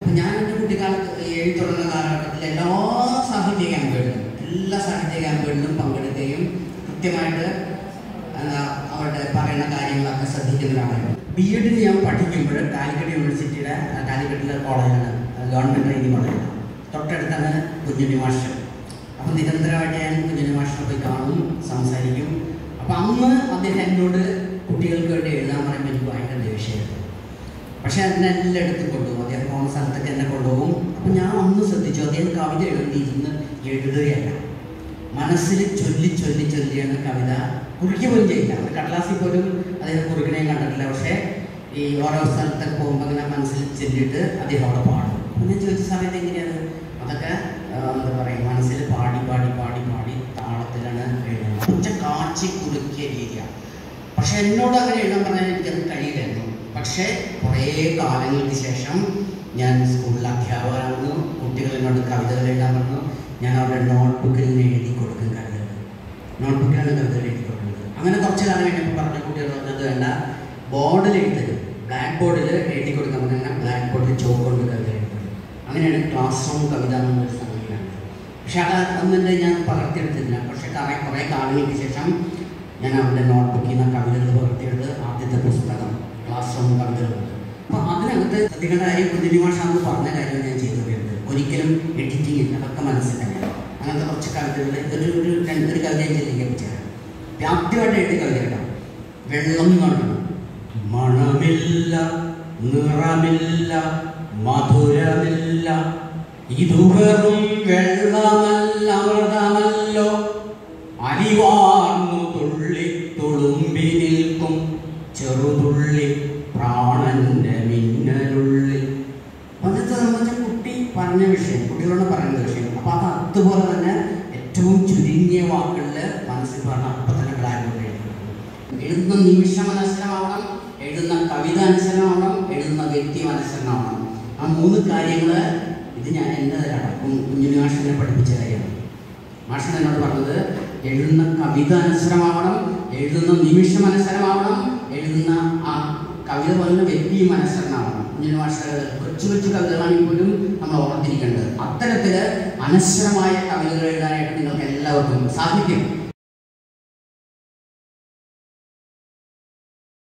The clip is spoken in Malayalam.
അപ്പം ഞാൻ എൻ്റെ കുട്ടിക്കാലത്ത് എഴുതി തുടങ്ങുന്ന കാലഘട്ടത്തിൽ എല്ലാ സാഹിത്യ ക്യാമ്പുകളിലും എല്ലാ സാഹിത്യ ക്യാമ്പുകളിലും പങ്കെടുക്കുകയും കൃത്യമായിട്ട് എന്താ അവരുടെ പറയുന്ന കാര്യങ്ങളൊക്കെ ശ്രദ്ധിക്കുന്ന ഒരാളായിരുന്നു ബി എഡിന് ഞാൻ പഠിക്കുമ്പോൾ കാലിക്കറ്റ് യൂണിവേഴ്സിറ്റിയുടെ ആ, കാലിക്കറ്റിലെ കോളേജാണ് ഗവൺമെൻറ് ട്രെയിനിങ് കോളേജാണ് തൊട്ടടുത്താണ് കുഞ്ഞുണ്ണി മാഷ് അപ്പം നിരന്തരമായിട്ട് ഞാൻ കുഞ്ഞുണ്ണി മാഷിനെ പോയി കാണും സംസാരിക്കും അപ്പം അന്ന് അദ്ദേഹം എന്നോട് കുട്ടികൾക്ക് വേണ്ടി എഴുതാൻ പറയുമ്പോൾ എനിക്ക് ഭയങ്കര ദേഷ്യമായിരുന്നു പക്ഷെ അതിനെ എല്ലായിടത്തും കൊണ്ടുപോകും അദ്ദേഹം പോകുന്ന സ്ഥലത്തൊക്കെ എന്നെ കൊണ്ടുപോകും അപ്പം ഞാൻ അന്ന് ശ്രദ്ധിച്ചു അദ്ദേഹം കവിത എഴുതിയിരുന്ന് എഴുതുകയല്ല മനസ്സിൽ ചൊല്ലി ചൊല്ലി ചൊല്ലിയാണ് കവിത കുറിക്കുക പോലും ചെയ്യില്ല ഒരു കടലാസിൽ പോലും അദ്ദേഹം കുറുക്കണേയും കണ്ടിട്ടില്ല പക്ഷേ ഈ ഓരോ സ്ഥലത്തൊക്കെ പോകുമ്പോൾ ഇങ്ങനെ മനസ്സിൽ ചൊല്ലിയിട്ട് അദ്ദേഹം അവിടെ പാടും അപ്പം ഞാൻ ചോദിച്ച സമയത്ത് എങ്ങനെയാണ് അതൊക്കെ ആ, എന്താ പറയുക മനസ്സിൽ പാടി പാടി പാടി പാടി താളത്തിലാണ് എഴുതുന്നത് ഉച്ച കാച്ചി കുറുക്കിയ രീതിയാണ് പക്ഷെ എന്നോട് അങ്ങനെ എഴുതാൻ പറഞ്ഞാൽ എനിക്കത് കഴിയില്ലായിരുന്നു പക്ഷേ കുറേ കാലങ്ങൾക്ക് ശേഷം ഞാൻ സ്കൂളിൽ അധ്യാപകനാണെന്നു കുട്ടികൾ എന്നോട് കവിതകൾ എഴുതാൻ പറഞ്ഞു ഞാൻ അവരുടെ നോട്ട്ബുക്കിൽ നിന്ന് എഴുതി കൊടുക്കും കവിതകൾ നോട്ട്ബുക്കിലാണ് കവിതകൾ എഴുതി കൊടുക്കുന്നത് അങ്ങനെ കുറച്ച് കാലം കഴിഞ്ഞപ്പോൾ പറഞ്ഞ കുട്ടികൾ പറഞ്ഞത് വേണ്ട ബോർഡിൽ എഴുതരുത് ബ്ലാക്ക് ബോർഡിൽ എഴുതി കൊടുക്കാൻ പറഞ്ഞാൽ ബ്ലാക്ക് ബോർഡിൽ ചോക്ക് കൊണ്ട് കവിത എഴുതുന്നത് അങ്ങനെയാണ് ക്ലാസ് റൂം കവിത എന്നൊരു സംഗതിയാണ് പക്ഷെ അത് അന്നെ ഞാൻ പകർത്തിയെടുത്തില്ല പക്ഷെ കുറേ കുറേ കാലങ്ങൾക്ക് ശേഷം ഞാൻ അവരുടെ നോട്ട്ബുക്കിൽ നിന്ന് കവിതകൾ പകർത്തിയെടുത്ത് ആദ്യത്തെ പുസ്തകം ക്ലാസ് റൂം കവിതകളുണ്ട് അപ്പോൾ അതിനകത്ത് ശ്രദ്ധിക്കേണ്ട കാര്യം കുഞ്ഞിനി ഭാഷ എന്ന് പറഞ്ഞ കാര്യം ഞാൻ ചെയ്തു വരുന്നത് ഒരിക്കലും എഡിറ്റിംഗ് ഇല്ല അതൊക്കെ മനസ്സിൽ തന്നെയാണ് അങ്ങനത്തെ കുറച്ച് കവിതകൾ ഒരു ഒരു രണ്ട് ഒരു കവിത ഞാൻ ചെല്ലിക്കാൻ പറ്റിയാണ് ആദ്യമായിട്ട് എഴുതി കവിത കേട്ടോ വെള്ളം എന്ന് പറഞ്ഞു മണമില്ല നിറമില്ല മധുരമില്ല ഇതു വെറും വെള്ളമല്ല അമൃതമല്ലോ അലിവാർന്നു തുള്ളി തുളുമ്പി നിൽക്കും ചെറുതുള്ളി പ്രാണന്റെ മിന്നലുള്ളിൽ അന്നത്തെ സംബന്ധിച്ച കുട്ടി പറഞ്ഞ വിഷയം കുട്ടികളോട് പറയുന്ന വിഷയം അപ്പൊ അത് അതുപോലെ തന്നെ ഏറ്റവും ചുരുങ്ങിയ വാക്കുകളിൽ മനസ്സിൽ പറഞ്ഞ അപ്പൊ തന്നെ ബ്ലാക്ക് എഴുതുന്ന നിമിഷം മനസ്സിലാവണം എഴുതുന്ന കവിത അനുസരണമാവണം എഴുതുന്ന വ്യക്തി അനുസരണമാവണം ആ മൂന്ന് കാര്യങ്ങൾ ഇത് ഞാൻ എൻ്റെ തരാണ് കുഞ്ഞുണ്ണി മാഷിനെ പഠിപ്പിച്ച കാര്യമാണ് മാഷൻ എന്നോട് പറഞ്ഞത് എഴുതുന്ന കവിത അനുസരമാവണം എഴുതുന്ന നിമിഷം അനുസരമാവണം എഴുതുന്ന ആ കവിത പറയുന്ന വ്യക്തിയും അനുസരണമാവണം കുഞ്ഞുണ്ണി മാഷ് കൊച്ചു കൊച്ചു കവിതകളാണെങ്കിൽ പോലും നമ്മൾ ഓർത്തിരിക്കേണ്ടത് അത്തരത്തില് അനശ്വരമായ കവിതകൾ എഴുതാനായിട്ട് നിങ്ങൾക്ക് എല്ലാവർക്കും സാധിക്കും